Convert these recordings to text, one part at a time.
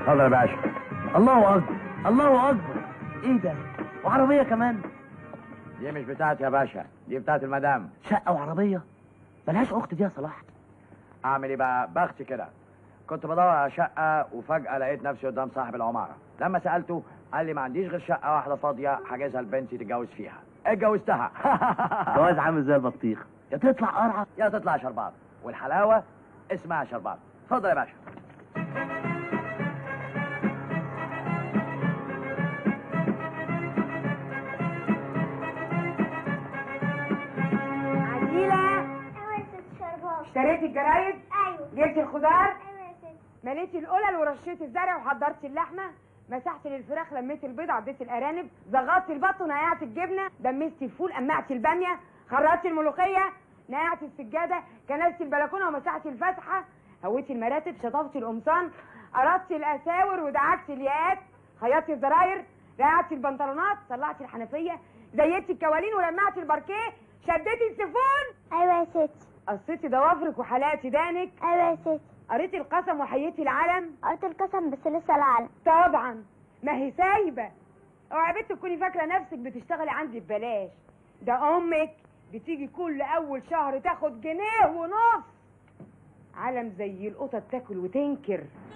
اتفضل يا باشا الله اكبر الله اكبر ايه ده وعربيه كمان دي مش بتاعتي يا باشا دي بتاعت المدام شقه وعربيه ملهاش اخت دي يا صلاح اعمل ايه بقى بختي كده كنت بدور على شقه وفجاه لقيت نفسي قدام صاحب العماره لما سالته قال لي ما عنديش غير شقه واحده فاضيه حاجزها لبنتي تتجوز فيها اتجوزتها جواز عامل زي البطيخ يا تطلع قرعه يا تطلع شربات والحلاوه اسمها شربات اتفضل يا باشا عديلة ايوه يا ست شربات اشتريتي الجرايد ايوه جبتي الخضار ايوه يا ست مليتي القلل ورشيتي الزرع وحضرتي اللحمه مسحتي للفراخ لميتي البيض عديتي الارانب زغطتي البط ونقعتي الجبنه دمستي الفول قمعتي الباميه خرجتي الملوخيه نقعتي السجاده كنستي البلكونه ومسحتي الفتحه هويتي المراتب شطفتي القمصان قرصتي الاساور ودعكتي الياقات خيطتي الزراير رقعتي البنطلونات طلعتي الحنفيه زيتي الكوالين ولمعتي الباركيه شدتي السيفون ايوه يا ست قصيتي ضوافرك وحلقتي دانك ايوه يا ست قريتي القسم وحييتي العلم قلت القسم بس لسه العلم طبعا ما هي سايبه اوعي بنت تكوني فاكره نفسك بتشتغلي عندي ببلاش ده امك بتيجي كل اول شهر تاخد جنيه ونص علم زي القطط تاكل وتنكر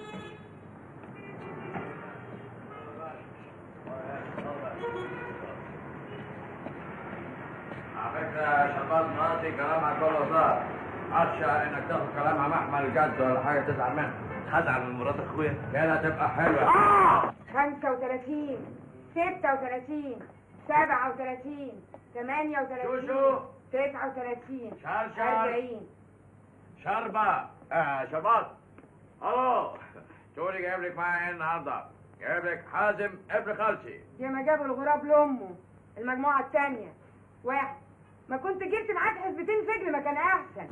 على فكره شربات مراتي كلامها كله هزار اخشى انك تاخد كلامها محمل جد ولا حاجه تزعل منها هزعل من مرات اخويا كده تبقى حلوه آه 35 36 37 38 شوشو. 39 شرشر. 40 شربة آه شربات الو تقولي جايب لك معايا ايه النهارده جايب لك حازم ابن خالتي يا ما جابوا الغراب لامه المجموعه الثانيه واحد ما كنت جبت معاك حسبتين فجل ما كان احسن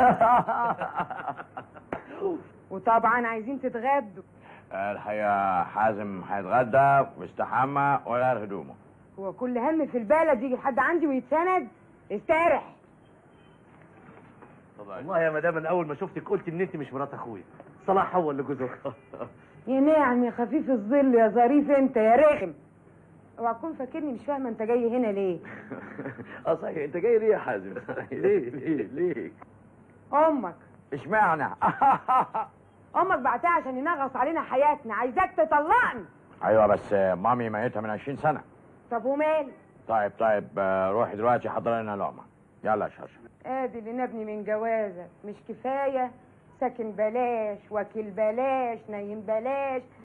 وطبعا عايزين تتغدوا الحقيقه حازم هيتغدى ويستحمى ويغير هدومه هو كل هم في البلد يجي لحد عندي ويتسند استرح والله يا مدام من اول ما شفتك قلت ان انت مش مرات اخويا صلاح هو اللي جوز اختها يا نعم يا خفيف الظل يا ظريف انت يا رخم اوعى تكون فاكرني مش فاهمه انت جاي هنا ليه اه صحيح انت جاي ليه يا حازم ليه ليه ليه امك اشمعنى امك بعتها عشان ينغص علينا حياتنا عايزاك تطلقني ايوه بس مامي ميتها من 20 سنه طب ومال طيب طيب آه، روحي دلوقتي حضر لنا لقمه يلا يا شرشر ادي اللي نبني من جوازك مش كفايه ساكن بلاش واكل بلاش نايم بلاش